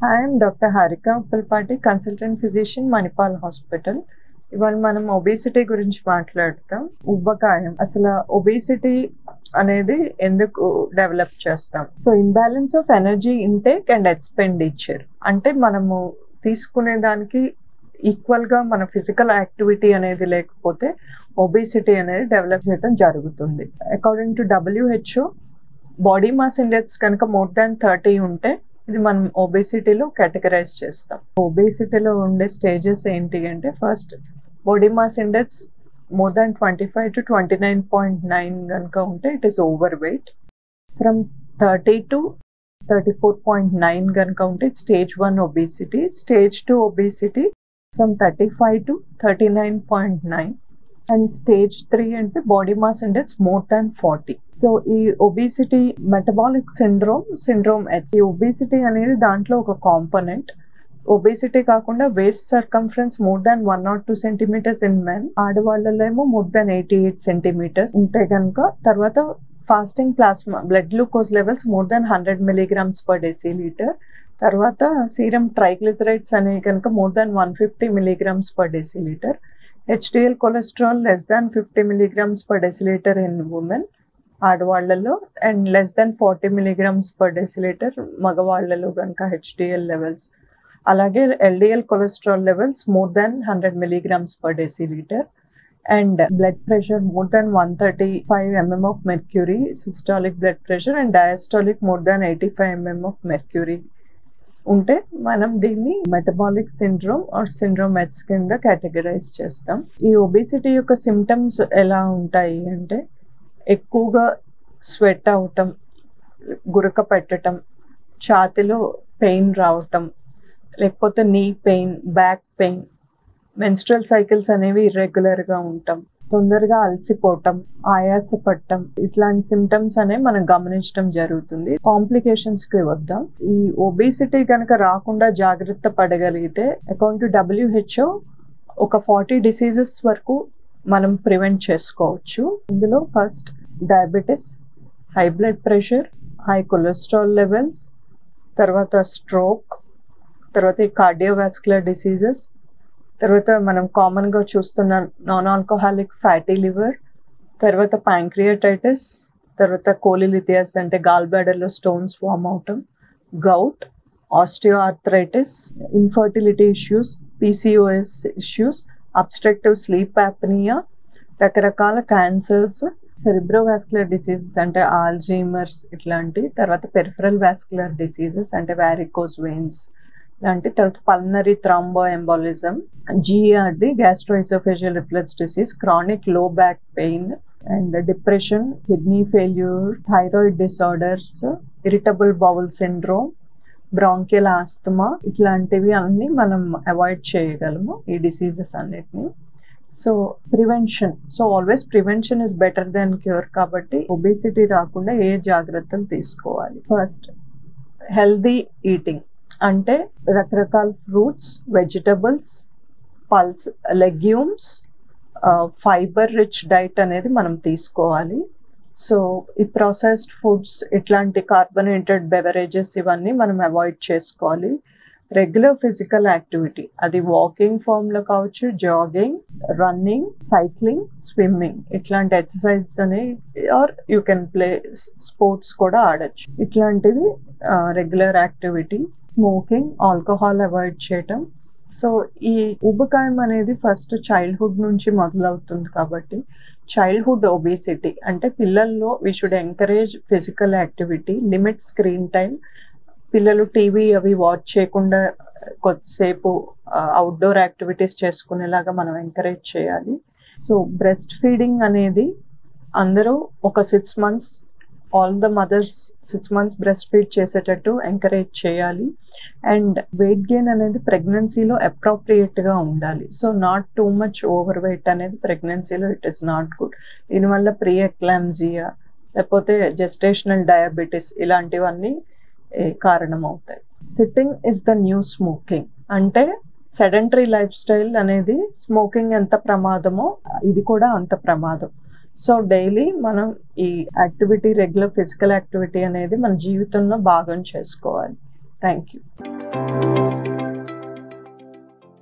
I'm doctor Harika Uppalapati consultant physician Manipal hospital ఇవాళ మనం obesity గురించి మాట్లాడతాం ఉబ్బకాయం అసలు ఒబేసిటీ అనేది ఎందుకు డెవలప్ చేస్తాం so imbalance of energy intake and expenditure అంటే మనము తీసుకునే దానికి ఈక్వల్ గా మన ఫిజికల్ యాక్టివిటీ అనేది లేకపోతే ఒబేసిటీ అనేది డెవలప్ చేయడం జరుగుతుంది according to WHO body mass index కనుక మోర్ దాన్ థర్టీ ఉంటే ఇది మనం ఒబేసిటీలో కేటగరైజ్ చేస్తాం ఒబేసిటీలో ఉండే స్టేజెస్ ఏంటి అంటే first body mass index more than twenty five to twenty nine point nine కనుక ఉంటే it is over weight from thirty to thirty four point nine కనుక ఉంటే stage one obesity stage two obesity from thirty five to thirty nine point nine and stage three అంటే body mass index more than forty so ఈ obesity metabolic syndrome syndrome హెచ్ ఈ obesity అనేది దాంట్లో ఒక component obesity కాకుండా waist circumference more than one not two centimetres in men ఆడవాళ్ళలో ఏమో more than eighty eight centimetres ఉంటే కనుక తర్వాత fasting plasma blood glucose levels more than hundred milligrams per decilitre తర్వాత సీరం ట్రైగ్లిసరైడ్స్ అనేవి కనుక more than one fifty milligrams per decilitre HDL cholesterol less than fifty milligrams per decilitre in women ఆడవాళ్లలో and less than forty milligrams per decilitre మగవాళ్లలో కనుక HDL levels అలాగే LDL cholesterol levels more than hundred milligrams per decilitre and blood pressure more than one thirty five mm of mercury systolic blood pressure and diastolic more than eighty five mm of mercury ఉంటే మనం దీన్ని metabolic syndrome or syndrome ఎట్స్ కింద categorize చేస్తాం ఈ obesity యొక్క symptoms ఎలా ఉంటాయి అంటే ఎక్కువగా స్వెట్ అవటం గురక పెట్టడం ఛాతిలో పెయిన్ రావటం లేకపోతే knee pain back pain menstrual cycles అనేవి ఇర్రెగ్యులర్గా ఉంటాం తొందరగా అలసిపోవటం ఆయాసపడటం ఇట్లాంటి సిమ్టమ్స్ అనేవి మనం గమనించడం జరుగుతుంది కాంప్లికేషన్స్ కి వద్దాం ఈ ఒబేసిటీ కనుక రాకుండా జాగ్రత్త పడగలిగితే అకౌంట్ డబ్ల్యూహెచ్ఓ ఒక ఫార్టీ డిసీజెస్ వరకు మనం ప్రివెంట్ చేసుకోవచ్చు ఇందులో first diabetes high blood pressure high cholesterol levels తర్వాత స్ట్రోక్ తర్వాత ఈ కార్డియోవాస్కులర్ డిసీజెస్ తర్వాత మనం కామన్గా చూస్తున్న నాన్ ఆల్కహాలిక్ ఫ్యాటీ లివర్ తర్వాత ప్యాంక్రియాటైటిస్ తర్వాత కోలిలిథియస్ అంటే గాల్ బ్లాడర్లో స్టోన్స్ ఫామ్ అవటం gout osteoarthritis infertility issues PCOS issues obstructive sleep apnea రకరకాల క్యాన్సర్స్ సెరిబ్రోవాస్కులర్ డిసీజెస్ అంటే ఆల్జీమర్స్ ఇట్లాంటి తర్వాత పెరిఫరల్ వాస్కులర్ డిసీజెస్ అంటే వ్యారికోస్ వెయిన్స్ లాంటి తర్వాత pulmonary thromboembolism GERD gastroesophageal reflex disease chronic low back pain and depression kidney failure thyroid disorders irritable bowel syndrome bronchial asthma ఇట్లాంటివి అన్ని మనం avoid చేయగలము ఈ డిసీజెస్ అన్నిటిని so prevention so always prevention is better than cure కాబట్టి obesity రాకుండా ఏ జాగ్రత్తలు తీసుకోవాలి ఫస్ట్ హెల్దీ ఈటింగ్ అంటే రకరకాల fruits vegetables pulses legumes fibre rich diet అనేది మనం తీసుకోవాలి సో ఈ ప్రాసెస్డ్ ఫుడ్స్ ఇట్లాంటి కార్బోనేటెడ్ బెవరేజెస్ ఇవన్నీ మనం అవాయిడ్ చేసుకోవాలి రెగ్యులర్ ఫిజికల్ యాక్టివిటీ అది వాకింగ్ ఫామ్లో కావచ్చు జాగింగ్ రన్నింగ్ సైక్లింగ్ స్విమ్మింగ్ ఇట్లాంటి ఎక్సర్సైజెస్ అని or you can play sports కూడా ఆడచ్చు ఇట్లాంటివి regular activity smoking alcohol avoid చేయటం సో ఈ ఉబకాయం అనేది ఫస్ట్ చైల్డ్హుడ్ నుంచి మొదలవుతుంది కాబట్టి చైల్డ్హుడ్ ఒబేసిటీ అంటే పిల్లల్లో we should encourage physical activity limit screen time పిల్లలు టీవీ అవి వాచ్ చేయకుండా కొద్దిసేపు అవుట్డోర్ యాక్టివిటీస్ చేసుకునేలాగా మనం ఎంకరేజ్ చేయాలి సో బ్రెస్ట్ ఫీడింగ్ అనేది అందరూ ఒక six months all the mothers six months breast feed చేసేటట్టు ఎంకరేజ్ చేయాలి అండ్ వెయిట్ గెయిన్ అనేది ప్రెగ్నెన్సీలో అప్రోప్రియేట్గా ఉండాలి so not too much over weight అనేది ప్రెగ్నెన్సీలో ఇట్ ఈస్ నాట్ గుడ్ దీనివల్ల ప్రీ ఎక్లామ్జియా లేకపోతే జెస్టేషనల్ డయాబెటీస్ ఇలాంటివన్నీ కారణమవుతాయి sitting is the new smoking అంటే సెడెంటరీ లైఫ్ స్టైల్ అనేది స్మోకింగ్ ఎంత ప్రమాదమో ఇది కూడా అంత ప్రమాదం సో డైలీ మనం ఈ యాక్టివిటీ రెగ్యులర్ ఫిజికల్ యాక్టివిటీ అనేది మన జీవితంలో భాగం చేసుకోవాలి థ్యాంక్ యూ థ్యాంక్ యూ